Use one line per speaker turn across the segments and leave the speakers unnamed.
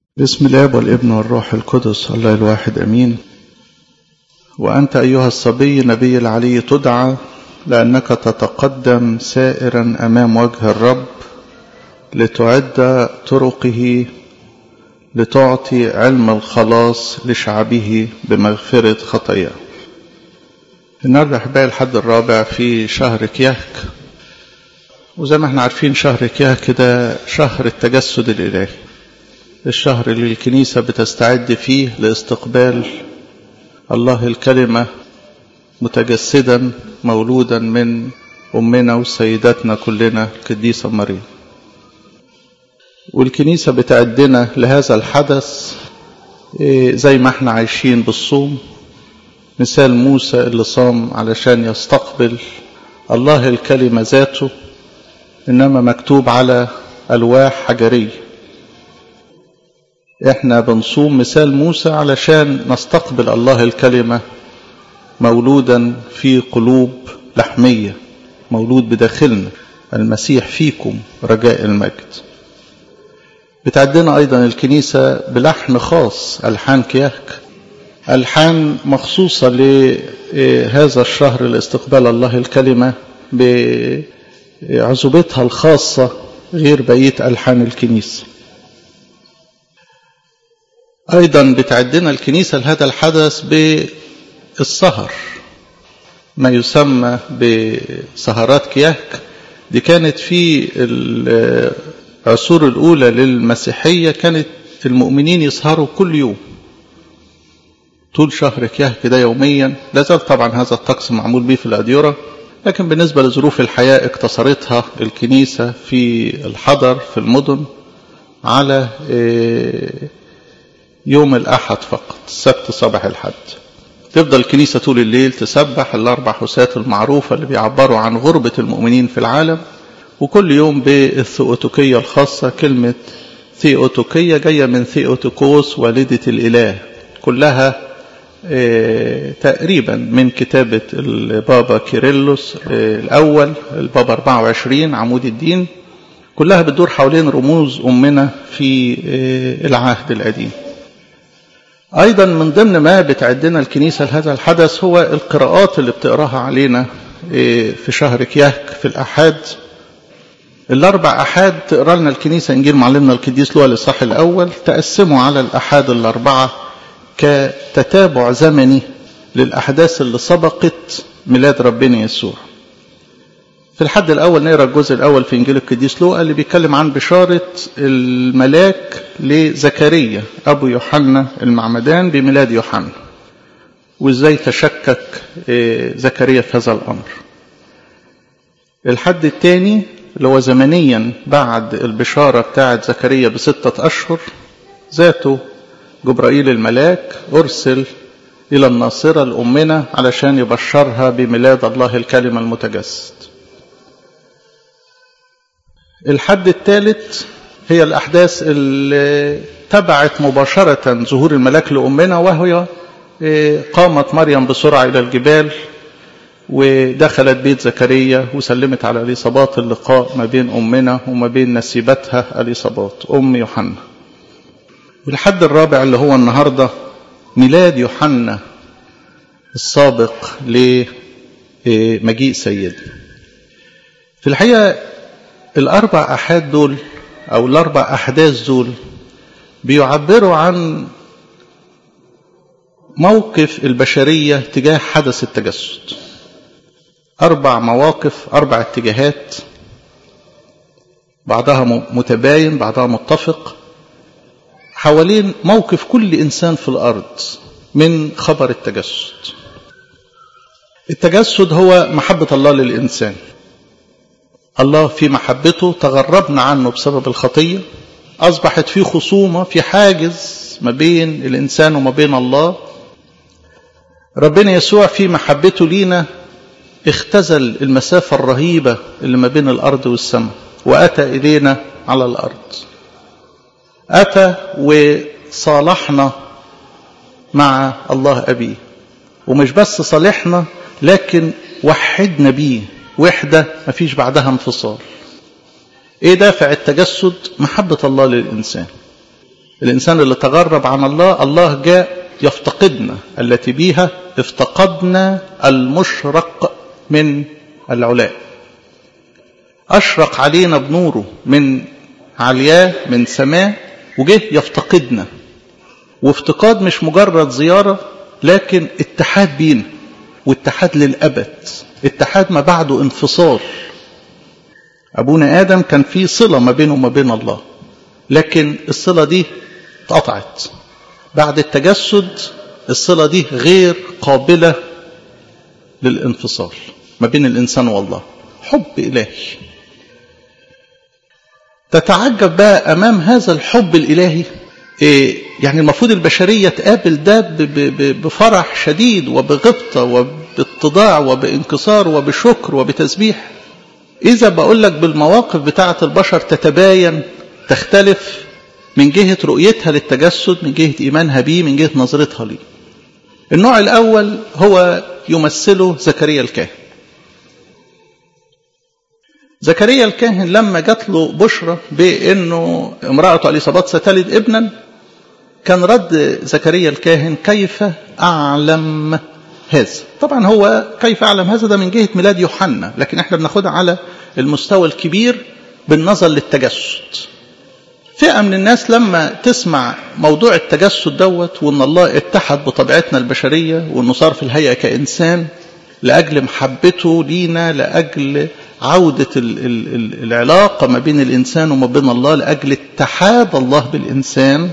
بسم الاب والابن والروح القدس الله الواحد امين وانت ايها الصبي نبي العلي تدعى لانك تتقدم سائرا امام وجه الرب لتعد طرقه لتعطي علم الخلاص لشعبه بمغفره خطاياه النهارده احبائي الحد الرابع في شهر كيهك وزي ما احنا عارفين شهر كيهك ده شهر التجسد الالهي الشهر اللي الكنيسة بتستعد فيه لاستقبال الله الكلمة متجسدا مولودا من أمنا وسيداتنا كلنا القديسة مريم والكنيسة بتعدنا لهذا الحدث زي ما احنا عايشين بالصوم مثال موسى اللي صام علشان يستقبل الله الكلمة ذاته إنما مكتوب على ألواح حجرية احنا بنصوم مثال موسى علشان نستقبل الله الكلمة مولودا في قلوب لحمية مولود بداخلنا المسيح فيكم رجاء المجد بتعدنا أيضا الكنيسة بلحن خاص ألحان كياك ألحان مخصوصة لهذا الشهر لاستقبال الله الكلمة بعزوبتها الخاصة غير بقية ألحان الكنيسة أيضا بتعدنا الكنيسة لهذا الحدث بالسهر ما يسمى بسهرات كياك دي كانت في العصور الأولى للمسيحية كانت المؤمنين يسهروا كل يوم طول شهر كياك ده يوميا لا زال طبعا هذا الطقس معمول به في الأديرة لكن بالنسبة لظروف الحياة اقتصرتها الكنيسة في الحضر في المدن على يوم الأحد فقط السبت صباح الحد تفضل الكنيسة طول الليل تسبح الأربع حسات المعروفة اللي بيعبروا عن غربة المؤمنين في العالم وكل يوم بالثيوتوكية الخاصة كلمة ثيوتوكية جاية من ثيوتوكوس والدة الإله كلها تقريبا من كتابة البابا كيرلس الأول البابا 24 عمود الدين كلها بتدور حوالين رموز أمنا في العهد القديم أيضا من ضمن ما بتعدنا الكنيسة لهذا الحدث هو القراءات اللي بتقراها علينا في شهر كياك في الأحاد الأربع أحاد تقرا لنا الكنيسة إنجيل معلمنا القديس لوقا الإصحاح الأول تقسموا على الأحاد الأربعة كتتابع زمني للأحداث اللي سبقت ميلاد ربنا يسوع في الحد الأول نقرأ الجزء الأول في إنجيل القديس لوقا اللي بيتكلم عن بشارة الملاك لزكريا أبو يوحنا المعمدان بميلاد يوحنا وإزاي تشكك زكريا في هذا الأمر الحد الثاني اللي هو زمنيا بعد البشارة بتاعة زكريا بستة أشهر ذاته جبرائيل الملاك أرسل إلى الناصرة الأمنة علشان يبشرها بميلاد الله الكلمة المتجسد الحد الثالث هي الأحداث اللي تبعت مباشرة ظهور الملاك لأمنا وهي قامت مريم بسرعة إلى الجبال ودخلت بيت زكريا وسلمت على اليصابات اللقاء ما بين أمنا وما بين نسيبتها اليصابات أم يوحنا والحد الرابع اللي هو النهاردة ميلاد يوحنا السابق لمجيء سيدنا في الحقيقة الأربع أحاد دول أو الأربع أحداث دول بيعبروا عن موقف البشرية تجاه حدث التجسد أربع مواقف أربع اتجاهات بعضها متباين بعضها متفق حوالين موقف كل إنسان في الأرض من خبر التجسد التجسد هو محبة الله للإنسان الله في محبته تغربنا عنه بسبب الخطية أصبحت في خصومة في حاجز ما بين الإنسان وما بين الله ربنا يسوع في محبته لينا اختزل المسافة الرهيبة اللي ما بين الأرض والسماء وأتى إلينا على الأرض أتى وصالحنا مع الله أبيه ومش بس صالحنا لكن وحدنا بيه وحدة مفيش بعدها انفصال ايه دافع التجسد محبة الله للإنسان الإنسان اللي تغرب عن الله الله جاء يفتقدنا التي بيها افتقدنا المشرق من العلاء أشرق علينا بنوره من علياه من سماه وجه يفتقدنا وافتقاد مش مجرد زيارة لكن اتحاد بينا واتحاد للأبد اتحاد ما بعده انفصال أبونا آدم كان في صلة ما بينه وما بين الله لكن الصلة دي اتقطعت بعد التجسد الصلة دي غير قابلة للانفصال ما بين الإنسان والله حب إلهي تتعجب بقى أمام هذا الحب الإلهي إيه يعني المفروض البشرية تقابل ده بفرح شديد وبغبطة وباتضاع وبانكسار وبشكر وبتسبيح إذا بقول لك بالمواقف بتاعة البشر تتباين تختلف من جهة رؤيتها للتجسد من جهة إيمانها بيه من جهة نظرتها ليه النوع الأول هو يمثله زكريا الكاهن زكريا الكاهن لما جات له بشرى بأنه امرأته اليصابات ستلد ابنا كان رد زكريا الكاهن كيف أعلم هذا طبعا هو كيف أعلم هذا ده من جهة ميلاد يوحنا لكن احنا بناخدها على المستوى الكبير بالنظر للتجسد فئة من الناس لما تسمع موضوع التجسد دوت وان الله اتحد بطبيعتنا البشرية وانه صار في الهيئة كإنسان لأجل محبته لينا لأجل عودة ال ال ال العلاقة ما بين الإنسان وما بين الله لأجل اتحاد الله بالإنسان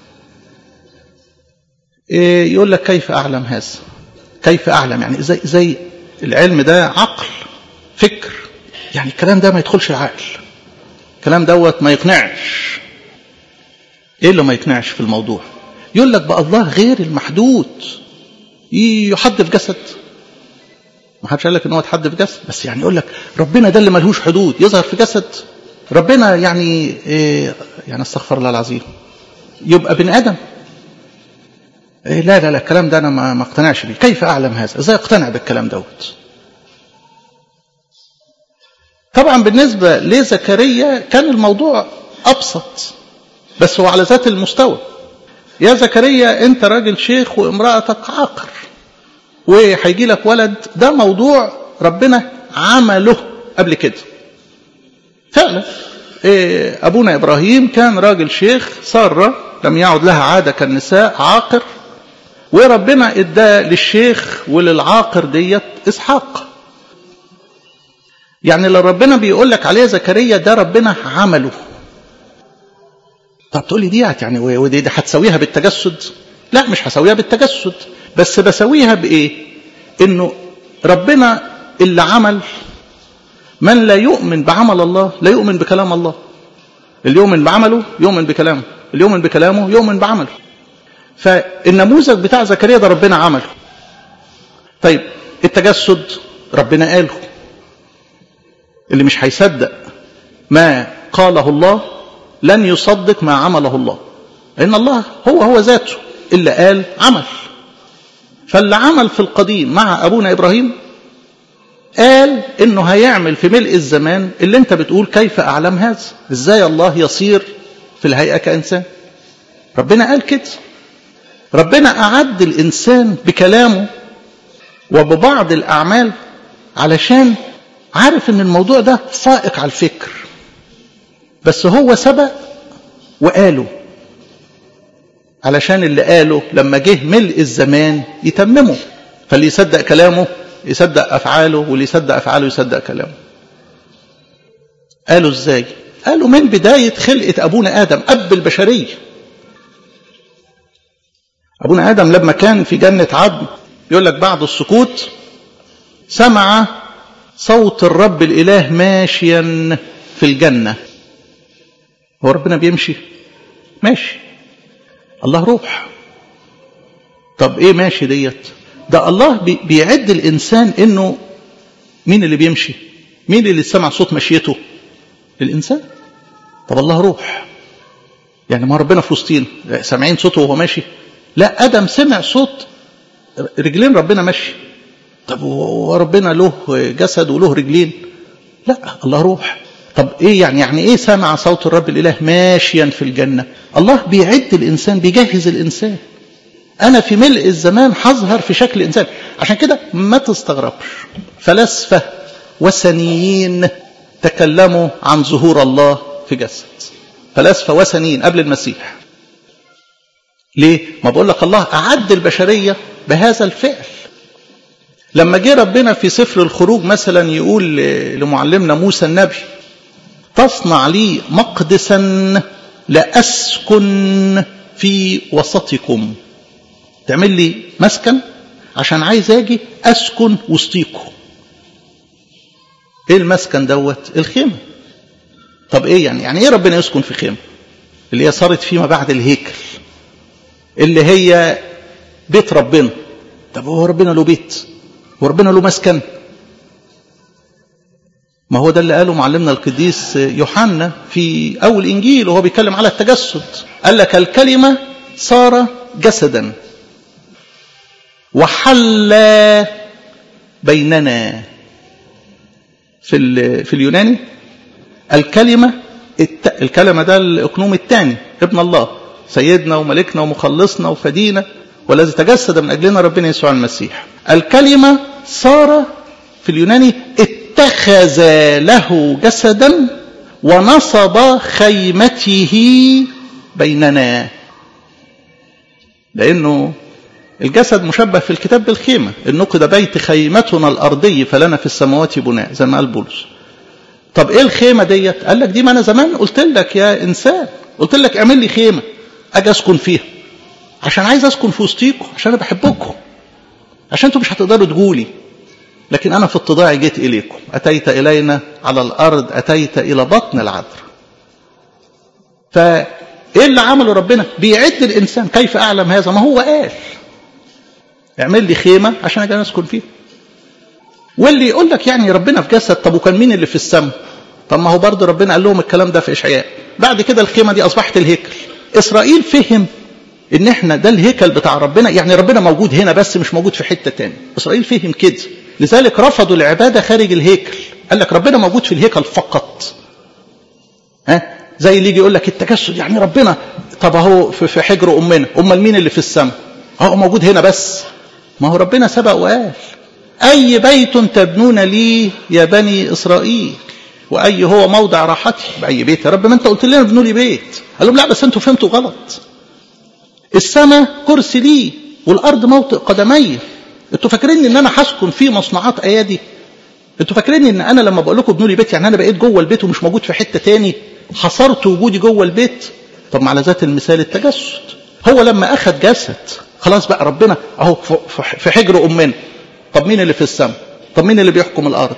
إيه يقول لك كيف أعلم هذا كيف أعلم يعني زي, زي العلم ده عقل فكر يعني الكلام ده ما يدخلش العقل الكلام دوت ما يقنعش ايه اللي ما يقنعش في الموضوع يقول لك بقى الله غير المحدود يحد في جسد ما حدش قال لك ان هو اتحد في جسد بس يعني يقول لك ربنا ده اللي ملهوش حدود يظهر في جسد ربنا يعني إيه يعني استغفر الله العظيم يبقى بني ادم إيه لا لا لا الكلام ده انا ما اقتنعش بيه كيف اعلم هذا ازاي اقتنع بالكلام دوت طبعا بالنسبه لزكريا كان الموضوع ابسط بس هو على ذات المستوى يا زكريا انت راجل شيخ وامرأتك عاقر وهيجي لك ولد ده موضوع ربنا عمله قبل كده فعلا إيه ابونا ابراهيم كان راجل شيخ سارة لم يعد لها عادة كالنساء عاقر وربنا ادى للشيخ وللعاقر ديت اسحاق يعني اللي ربنا بيقول لك عليه زكريا ده ربنا عمله طب تقول لي ديت يعني ودي دي هتسويها بالتجسد لا مش هسويها بالتجسد بس بسويها بايه انه ربنا اللي عمل من لا يؤمن بعمل الله لا يؤمن بكلام الله اللي يؤمن بعمله يؤمن بكلامه اللي يؤمن بكلامه يؤمن بعمله فالنموذج بتاع زكريا ده ربنا عمله طيب التجسد ربنا قاله اللي مش هيصدق ما قاله الله لن يصدق ما عمله الله لأن الله هو هو ذاته اللي قال عمل فاللي عمل في القديم مع أبونا إبراهيم قال إنه هيعمل في ملء الزمان اللي أنت بتقول كيف أعلم هذا إزاي الله يصير في الهيئة كإنسان ربنا قال كده ربنا أعد الإنسان بكلامه وببعض الأعمال علشان عارف إن الموضوع ده فائق على الفكر بس هو سبق وقاله علشان اللي قاله لما جه ملء الزمان يتممه فاللي يصدق كلامه يصدق أفعاله واللي يصدق أفعاله يصدق كلامه قالوا ازاي قالوا من بداية خلقة أبونا آدم أب البشرية أبونا آدم لما كان في جنة عدن يقول لك بعد السكوت سمع صوت الرب الإله ماشيا في الجنة هو ربنا بيمشي ماشي الله روح طب ايه ماشي ديت ده الله بيعد الانسان انه مين اللي بيمشي مين اللي سمع صوت مشيته الانسان طب الله روح يعني ما ربنا في وسطينا سامعين صوته وهو ماشي لا ادم سمع صوت رجلين ربنا ماشي طب وربنا له جسد وله رجلين لا الله روح طب ايه يعني يعني ايه سمع صوت الرب الاله ماشيا في الجنه الله بيعد الانسان بيجهز الانسان انا في ملء الزمان هظهر في شكل انسان عشان كده ما تستغربش فلاسفه وثنيين تكلموا عن ظهور الله في جسد فلاسفه وثنيين قبل المسيح ليه ما بقول لك الله اعد البشريه بهذا الفعل لما جه ربنا في سفر الخروج مثلا يقول لمعلمنا موسى النبي تصنع لي مقدسا لأسكن في وسطكم تعمل لي مسكن عشان عايز اجي اسكن وسطيكم ايه المسكن دوت الخيمه طب ايه يعني يعني ايه ربنا يسكن في خيمه اللي هي صارت فيما بعد الهيكل اللي هي بيت ربنا طب هو ربنا له بيت وربنا له مسكن ما هو ده اللي قاله معلمنا القديس يوحنا في أول إنجيل وهو بيتكلم على التجسد قال لك الكلمة صار جسدا وحل بيننا في في اليوناني الكلمة الكلمة ده الأقنوم الثاني ابن الله سيدنا وملكنا ومخلصنا وفدينا والذي تجسد من أجلنا ربنا يسوع المسيح الكلمة صار في اليوناني اتخذ له جسدا ونصب خيمته بيننا لأنه الجسد مشبه في الكتاب بالخيمة النقد بيت خيمتنا الأرضي فلنا في السماوات بناء زي ما قال بولس طب ايه الخيمة ديت قال لك دي ما انا زمان قلت لك يا انسان قلت لك اعمل لي خيمة اجي اسكن فيها عشان عايز اسكن في وسطيكم عشان انا بحبكم عشان انتوا مش هتقدروا تقولي لكن انا في اتضاعي جيت اليكم اتيت الينا على الارض اتيت الى بطن العذر فايه اللي عمله ربنا بيعد الانسان كيف اعلم هذا ما هو قال اعمل لي خيمه عشان اجي اسكن فيها واللي يقول لك يعني ربنا في جسد طب وكان مين اللي في السماء طب ما هو برضه ربنا قال لهم الكلام ده في اشعياء بعد كده الخيمه دي اصبحت الهيكل اسرائيل فهم ان احنا ده الهيكل بتاع ربنا يعني ربنا موجود هنا بس مش موجود في حته تاني اسرائيل فهم كده لذلك رفضوا العباده خارج الهيكل قال لك ربنا موجود في الهيكل فقط ها زي اللي يجي يقول لك التجسد يعني ربنا طب اهو في حجر امنا امال مين اللي في السماء اهو موجود هنا بس ما هو ربنا سبق وقال اي بيت تبنون لي يا بني اسرائيل واي هو موضع راحتي باي بيت يا رب ما انت قلت لنا ابنوا لي بيت قال لهم لا بس انتوا فهمتوا غلط السماء كرسي لي والارض موطئ قدمي انتوا فاكرين ان انا هسكن في مصنوعات ايادي انتوا فاكرين ان انا لما بقول لكم ابنوا لي بيت يعني انا بقيت جوه البيت ومش موجود في حته تاني حصرت وجودي جوه البيت طب ما على ذات المثال التجسد هو لما اخذ جسد خلاص بقى ربنا اهو في حجر امنا طب مين اللي في السماء طب مين اللي بيحكم الارض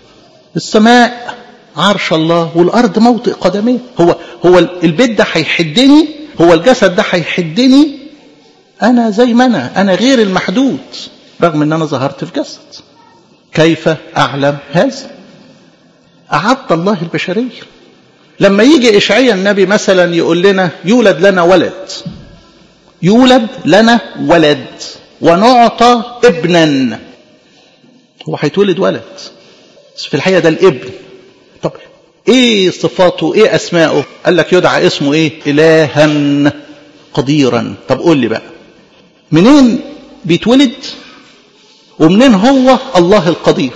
السماء عرش الله والارض موطئ قدميه هو هو البيت ده هيحدني هو الجسد ده هيحدني انا زي ما انا انا غير المحدود رغم ان انا ظهرت في جسد كيف اعلم هذا اعد الله البشريه لما يجي اشعيا النبي مثلا يقول لنا يولد لنا ولد يولد لنا ولد ونعطى ابنا هو هيتولد ولد بس في الحقيقه ده الابن طب ايه صفاته ايه اسماؤه قال لك يدعى اسمه ايه الها قديرا طب قول لي بقى منين بيتولد ومنين هو الله القدير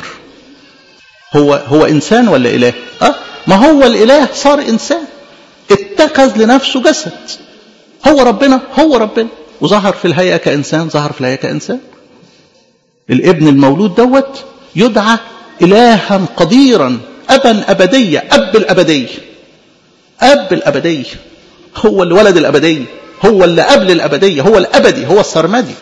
هو هو انسان ولا اله اه ما هو الاله صار انسان اتخذ لنفسه جسد هو ربنا هو ربنا وظهر في الهيئه كانسان ظهر في الهيئه كانسان الابن المولود دوت يدعى الها قديرا ابا ابديه اب الابديه اب الابديه هو اللي ولد الابديه هو اللي قبل الابديه هو الابدي هو السرمدي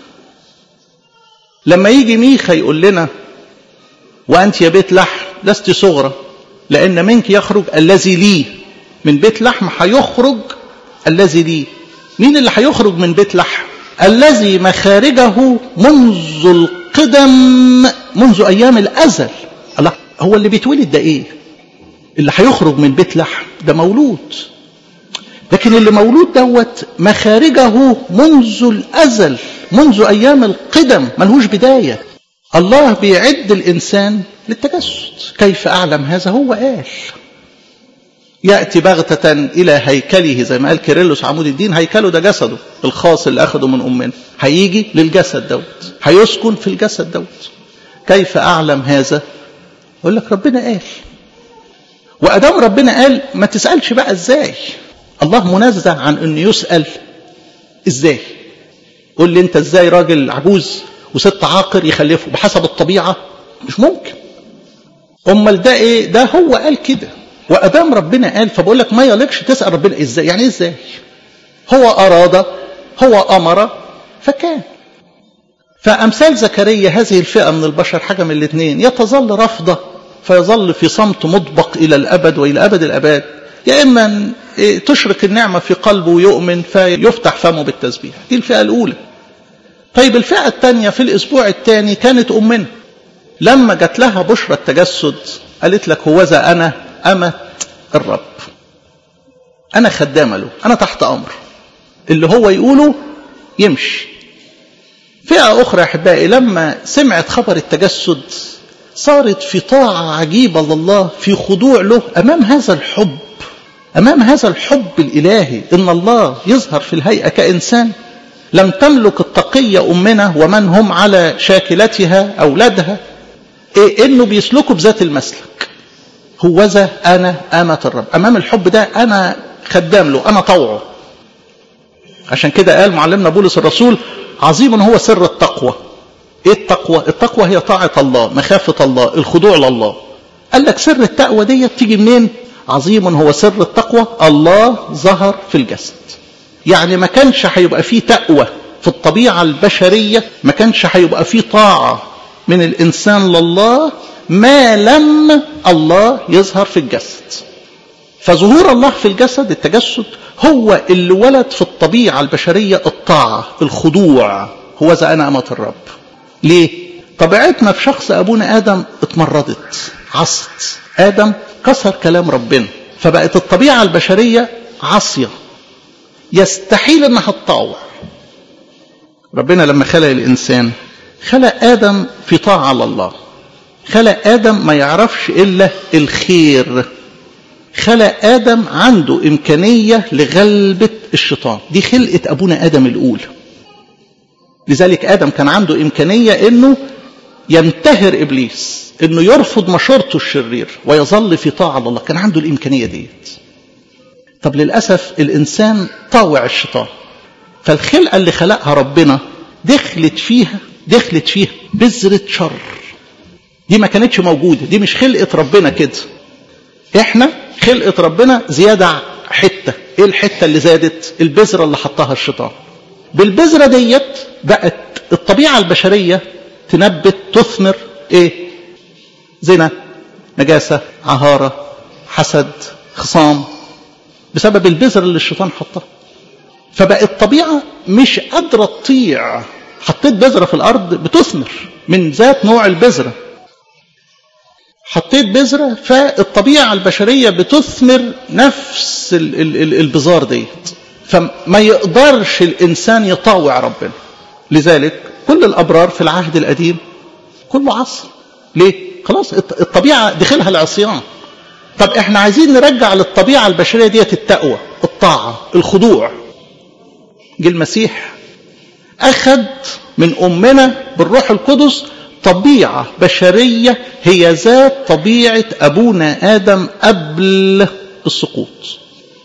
لما يجي ميخا يقول لنا وانت يا بيت لحم لست صغرى لان منك يخرج الذي لي من بيت لحم هيخرج الذي لي مين اللي هيخرج من بيت لحم الذي مخارجه منذ القدم منذ ايام الازل الله هو اللي بيتولد ده ايه اللي هيخرج من بيت لحم ده مولود لكن اللي مولود دوت مخارجه منذ الازل منذ ايام القدم ملهوش بدايه الله بيعد الانسان للتجسد كيف اعلم هذا هو قال يأتي بغتة إلى هيكله زي ما قال كيرلس عمود الدين هيكله ده جسده الخاص اللي أخده من أمنا هيجي للجسد دوت هيسكن في الجسد دوت كيف أعلم هذا يقول لك ربنا قال وأدام ربنا قال ما تسألش بقى إزاي الله منزه عن أنه يسأل إزاي قول لي أنت إزاي راجل عجوز وست عاقر يخلفه بحسب الطبيعة مش ممكن أمال ده إيه ده هو قال كده وأدام ربنا قال فبقول لك ما يليقش تسأل ربنا إزاي يعني إزاي هو أراد هو أمر فكان فأمثال زكريا هذه الفئة من البشر حاجة من الاثنين يتظل رفضه فيظل في صمت مطبق إلى الأبد وإلى أبد الأباد يا إما تشرك النعمة في قلبه ويؤمن فيفتح فمه بالتسبيح دي الفئة الأولى طيب الفئة الثانية في الأسبوع الثاني كانت أمنا لما جات لها بشرى التجسد قالت لك هوذا أنا أمة الرب أنا خدامة له أنا تحت أمر اللي هو يقوله يمشي فئة أخرى يا أحبائي لما سمعت خبر التجسد صارت في طاعة عجيبة لله في خضوع له أمام هذا الحب أمام هذا الحب الإلهي إن الله يظهر في الهيئة كإنسان لم تملك التقية أمنا ومن هم على شاكلتها أولادها إيه إنه بيسلكوا بذات المسلك هوذا أنا أمة الرب أمام الحب ده أنا خدام له أنا طوعه عشان كده قال معلمنا بولس الرسول عظيم هو سر التقوى ايه التقوى التقوى هي طاعة الله مخافة الله الخضوع لله قال لك سر التقوى دي تيجي منين عظيم هو سر التقوى الله ظهر في الجسد يعني ما كانش هيبقى فيه تقوى في الطبيعة البشرية ما كانش هيبقى فيه طاعة من الإنسان لله ما لم الله يظهر في الجسد فظهور الله في الجسد التجسد هو اللي ولد في الطبيعة البشرية الطاعة الخضوع هو ذا أنا أمة الرب ليه؟ طبيعتنا في شخص أبونا آدم اتمردت عصت آدم كسر كلام ربنا فبقت الطبيعة البشرية عصية يستحيل انها تطاوع ربنا لما خلق الإنسان خلق آدم في طاعة لله خلق آدم ما يعرفش إلا الخير خلق آدم عنده إمكانية لغلبة الشيطان دي خلقة أبونا آدم الأولى لذلك آدم كان عنده إمكانية أنه ينتهر إبليس أنه يرفض مشورته الشرير ويظل في طاعة الله كان عنده الإمكانية ديت طب للأسف الإنسان طاوع الشيطان فالخلقة اللي خلقها ربنا دخلت فيها دخلت فيها بذرة شر دي ما كانتش موجودة دي مش خلقة ربنا كده احنا خلقة ربنا زيادة حتة ايه الحتة اللي زادت البذرة اللي حطها الشيطان بالبذرة ديت بقت الطبيعة البشرية تنبت تثمر ايه زنا نجاسة عهارة حسد خصام بسبب البذرة اللي الشيطان حطها فبقت الطبيعة مش قادرة تطيع حطيت بذرة في الأرض بتثمر من ذات نوع البذرة حطيت بذرة فالطبيعة البشرية بتثمر نفس البذار ديت فما يقدرش الإنسان يطاوع ربنا لذلك كل الأبرار في العهد القديم كله عصر ليه؟ خلاص الطبيعة دخلها العصيان طب احنا عايزين نرجع للطبيعة البشرية ديت التقوى الطاعة الخضوع جه المسيح أخذ من أمنا بالروح القدس طبيعة بشرية هي ذات طبيعة أبونا آدم قبل السقوط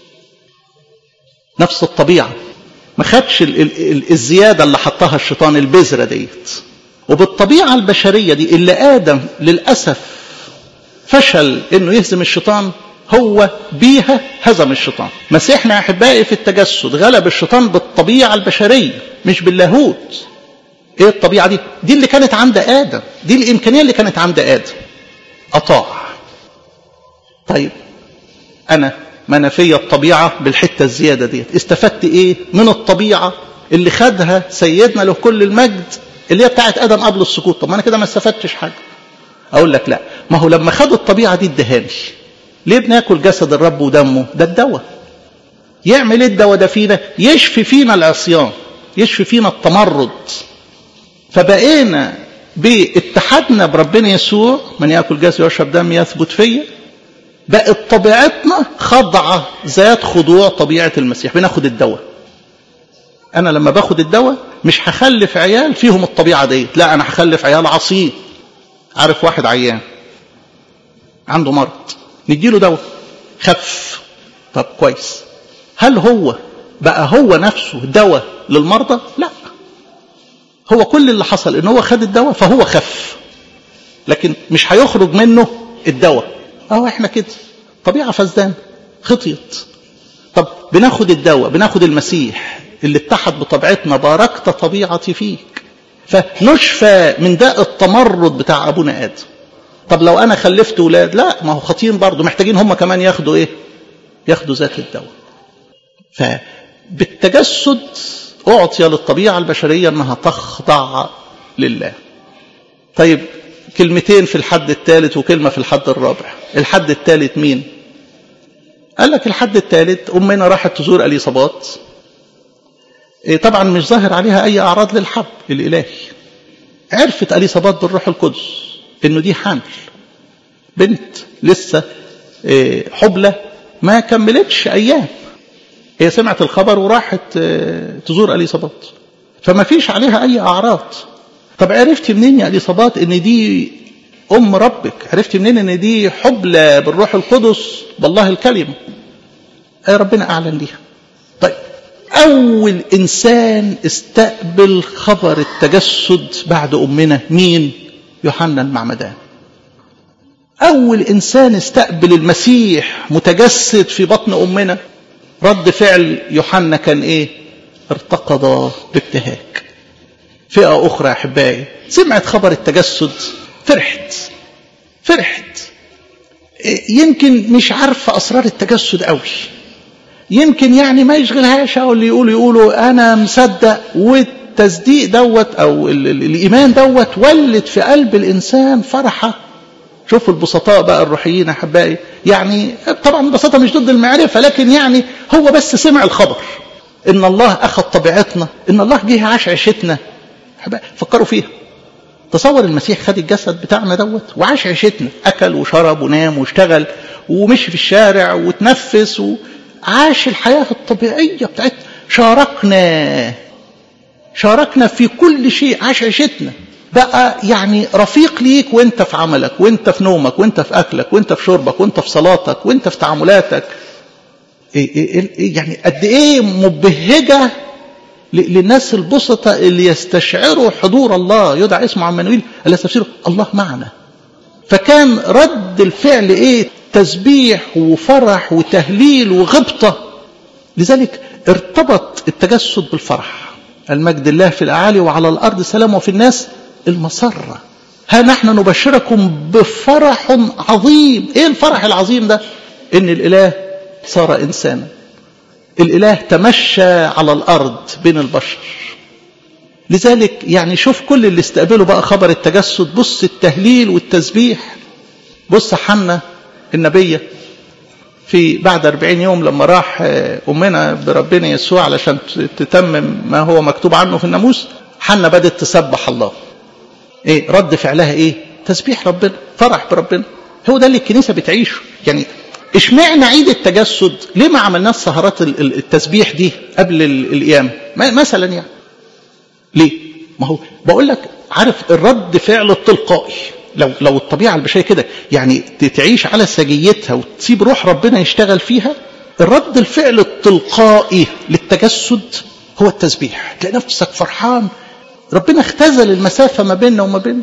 نفس الطبيعة ما خدش ال ال الزيادة اللي حطها الشيطان البذرة ديت وبالطبيعة البشرية دي اللي آدم للأسف فشل انه يهزم الشيطان هو بيها هزم الشيطان مسيحنا يا احبائي في التجسد غلب الشيطان بالطبيعة البشرية مش باللاهوت ايه الطبيعة دي دي اللي كانت عند آدم دي الإمكانية اللي كانت عند آدم أطاع طيب أنا ما أنا فيا الطبيعة بالحتة الزيادة ديت استفدت إيه من الطبيعة اللي خدها سيدنا له كل المجد اللي هي بتاعت آدم قبل السقوط طب ما أنا كده ما استفدتش حاجة أقول لك لا ما هو لما خد الطبيعة دي ادهاني ليه بناكل جسد الرب ودمه ده الدواء يعمل ايه الدواء ده فينا يشفي فينا العصيان يشفي فينا التمرد فبقينا باتحادنا بربنا يسوع من ياكل جسد ويشرب دم يثبت فيا بقت طبيعتنا خضعة ذات خضوع طبيعة المسيح بناخد الدواء أنا لما باخد الدواء مش هخلف عيال فيهم الطبيعة ديت لا أنا هخلف عيال عصيين عارف واحد عيان عنده مرض نديله دواء خف طب كويس هل هو بقى هو نفسه دواء للمرضى لا هو كل اللي حصل ان هو خد الدواء فهو خف لكن مش هيخرج منه الدواء اهو احنا كده طبيعه فسدان خطيت طب بناخد الدواء بناخد المسيح اللي اتحد بطبيعتنا باركت طبيعتي فيك فنشفى من داء التمرد بتاع ابونا ادم طب لو انا خلفت ولاد لا ما هو خاطين برضه محتاجين هم كمان ياخدوا ايه ياخدوا ذات الدواء فبالتجسد اعطي للطبيعه البشريه انها تخضع لله طيب كلمتين في الحد الثالث وكلمه في الحد الرابع الحد الثالث مين قال لك الحد الثالث امنا راحت تزور اليصابات طبعا مش ظاهر عليها اي اعراض للحب الالهي عرفت اليصابات بالروح القدس انه دي حامل بنت لسه حبلى ما كملتش ايام هي سمعت الخبر وراحت تزور اليصابات فما فيش عليها اي اعراض طب عرفت منين يا اليصابات ان دي ام ربك عرفت منين ان دي حبلى بالروح القدس بالله الكلمه اي ربنا اعلن ليها طيب اول انسان استقبل خبر التجسد بعد امنا مين يوحنا المعمدان اول انسان استقبل المسيح متجسد في بطن امنا رد فعل يوحنا كان ايه ارتقض بابتهاج فئة أخرى يا أحبائي سمعت خبر التجسد فرحت فرحت يمكن مش عارفة أسرار التجسد قوي يمكن يعني ما يشغلهاش أو اللي يقولوا يقولوا أنا مصدق والتصديق دوت أو الإيمان دوت ولد في قلب الإنسان فرحة شوفوا البسطاء بقى الروحيين أحبائي يعني طبعا البساطة مش ضد المعرفة لكن يعني هو بس سمع الخبر إن الله أخذ طبيعتنا إن الله جه عاش عيشتنا فكروا فيها تصور المسيح خد الجسد بتاعنا دوت وعاش عيشتنا اكل وشرب ونام واشتغل ومشي في الشارع وتنفس وعاش الحياه الطبيعيه بتاعتنا شاركنا شاركنا في كل شيء عاش عيشتنا بقى يعني رفيق ليك وانت في عملك وانت في نومك وانت في اكلك وانت في شربك وانت في صلاتك وانت في تعاملاتك إيه إيه إيه يعني قد ايه مبهجه للناس البسطة اللي يستشعروا حضور الله يدعى اسمه عمانويل اللي يستشعروا الله معنا فكان رد الفعل ايه تسبيح وفرح وتهليل وغبطة لذلك ارتبط التجسد بالفرح المجد الله في الأعالي وعلى الأرض سلام وفي الناس المسرة ها نحن نبشركم بفرح عظيم ايه الفرح العظيم ده ان الاله صار انسانا الاله تمشى على الارض بين البشر لذلك يعني شوف كل اللي استقبلوا بقى خبر التجسد بص التهليل والتسبيح بص حنا النبية في بعد أربعين يوم لما راح أمنا بربنا يسوع علشان تتمم ما هو مكتوب عنه في الناموس حنا بدأت تسبح الله ايه رد فعلها ايه تسبيح ربنا فرح بربنا هو ده اللي الكنيسة بتعيشه يعني اشمعنى عيد التجسد ليه ما عملناش سهرات التسبيح دي قبل القيامة مثلا يعني ليه ما هو بقول لك عارف الرد فعل التلقائي لو لو الطبيعه البشريه كده يعني تعيش على سجيتها وتسيب روح ربنا يشتغل فيها الرد الفعل التلقائي للتجسد هو التسبيح تلاقي نفسك فرحان ربنا اختزل المسافه ما بيننا وما بينه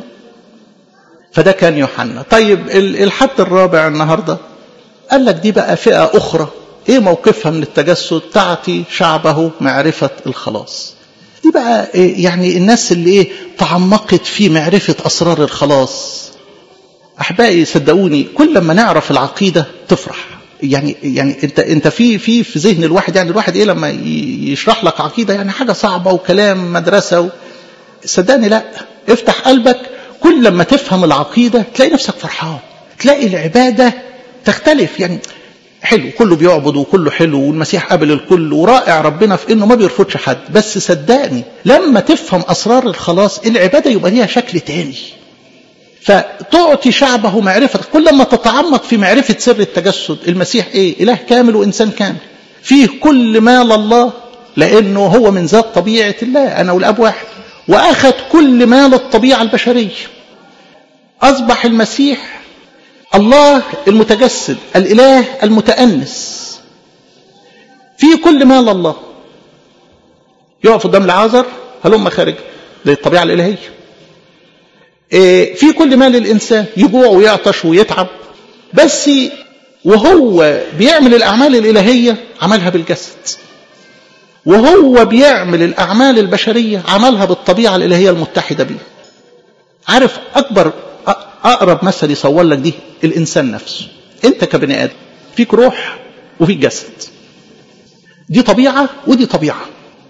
فده كان يوحنا طيب الحد الرابع النهارده قال لك دي بقى فئه اخرى ايه موقفها من التجسد تعطي شعبه معرفه الخلاص دي بقى إيه يعني الناس اللي ايه تعمقت في معرفة أسرار الخلاص أحبائي صدقوني كل ما نعرف العقيدة تفرح يعني يعني انت انت في في في ذهن الواحد يعني الواحد ايه لما يشرح لك عقيده يعني حاجه صعبه وكلام مدرسه و... صدقني لا افتح قلبك كل لما تفهم العقيده تلاقي نفسك فرحان تلاقي العباده تختلف يعني حلو كله بيعبد وكله حلو والمسيح قابل الكل ورائع ربنا في انه ما بيرفضش حد بس صدقني لما تفهم اسرار الخلاص العباده يبقى ليها شكل تاني فتعطي شعبه معرفة كل ما تتعمق في معرفة سر التجسد المسيح ايه اله كامل وانسان كامل فيه كل ما لله لانه هو من ذات طبيعة الله انا والاب واحد واخذ كل ما للطبيعة البشرية اصبح المسيح الله المتجسد الاله المتأنس فيه كل ما لله يقف قدام العازر هلم خارج دي الطبيعة الإلهية إيه في كل ما للإنسان يجوع ويعطش ويتعب بس وهو بيعمل الأعمال الإلهية عملها بالجسد وهو بيعمل الأعمال البشرية عملها بالطبيعة الإلهية المتحدة بيه عارف أكبر أقرب مثل يصور لك دي الإنسان نفسه أنت كبني آدم فيك روح وفيك جسد دي طبيعة ودي طبيعة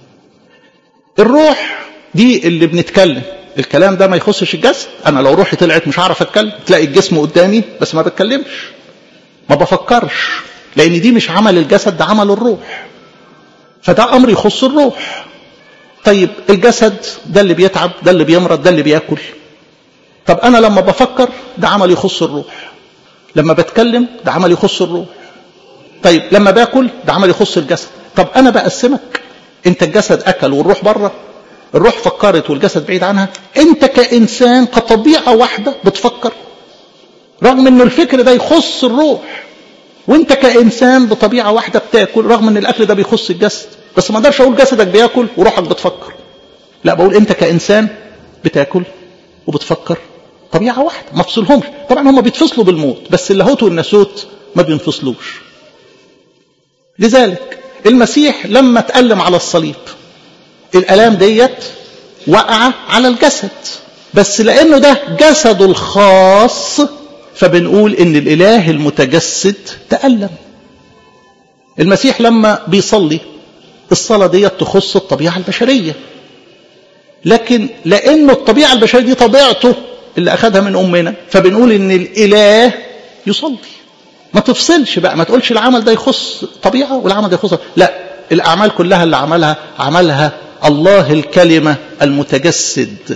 الروح دي اللي بنتكلم الكلام ده ما يخصش الجسد انا لو روحي طلعت مش هعرف اتكلم تلاقي الجسم قدامي بس ما بتكلمش ما بفكرش لان دي مش عمل الجسد ده عمل الروح فده امر يخص الروح طيب الجسد ده اللي بيتعب ده اللي بيمرض ده اللي بياكل طب انا لما بفكر ده عمل يخص الروح لما بتكلم ده عمل يخص الروح طيب لما باكل ده عمل يخص الجسد طب انا بقسمك انت الجسد اكل والروح بره الروح فكرت والجسد بعيد عنها انت كانسان كطبيعه واحده بتفكر رغم ان الفكر ده يخص الروح وانت كانسان بطبيعه واحده بتاكل رغم ان الاكل ده بيخص الجسد بس ما اقدرش اقول جسدك بياكل وروحك بتفكر لا بقول انت كانسان بتاكل وبتفكر طبيعه واحده ما افصلهمش طبعا هم بيتفصلوا بالموت بس اللاهوت والناسوت ما بينفصلوش لذلك المسيح لما اتألم على الصليب الالام ديت وقع على الجسد بس لانه ده جسده الخاص فبنقول ان الاله المتجسد تألم المسيح لما بيصلي الصلاة ديت تخص الطبيعة البشرية لكن لانه الطبيعة البشرية دي طبيعته اللي اخذها من امنا فبنقول ان الاله يصلي ما تفصلش بقى ما تقولش العمل ده يخص طبيعة والعمل ده يخص لا الأعمال كلها اللي عملها عملها الله الكلمة المتجسد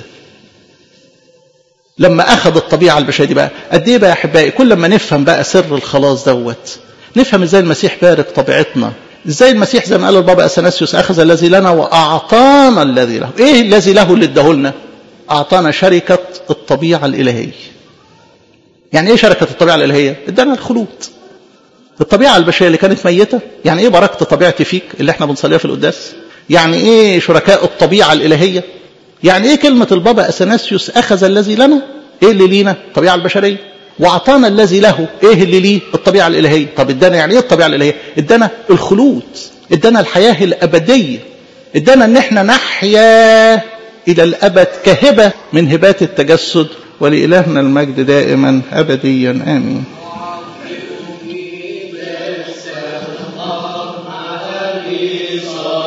لما أخذ الطبيعة البشرية دي بقى قد إيه بقى يا أحبائي كل ما نفهم بقى سر الخلاص دوت نفهم إزاي المسيح بارك طبيعتنا إزاي المسيح زي ما قال البابا أثناسيوس أخذ الذي لنا وأعطانا الذي له إيه الذي له اللي اداهولنا أعطانا شركة الطبيعة الإلهية يعني ايه شركة الطبيعة الإلهية؟ ادانا الخلود. الطبيعة البشرية اللي كانت ميتة، يعني ايه بركة طبيعتي فيك اللي احنا بنصليها في القداس؟ يعني ايه شركاء الطبيعة الإلهية؟ يعني ايه كلمة البابا أثناسيوس أخذ الذي لنا؟ ايه اللي لينا؟ الطبيعة البشرية. وأعطانا الذي له، ايه اللي ليه؟ الطبيعة الإلهية. طب ادانا يعني ايه الطبيعة الإلهية؟ ادانا الخلود، ادانا الحياة الأبدية. ادانا ان احنا نحيا إلى الأبد كهبة من هبات التجسد ولإلهنا المجد دائما أبديا آمين
صار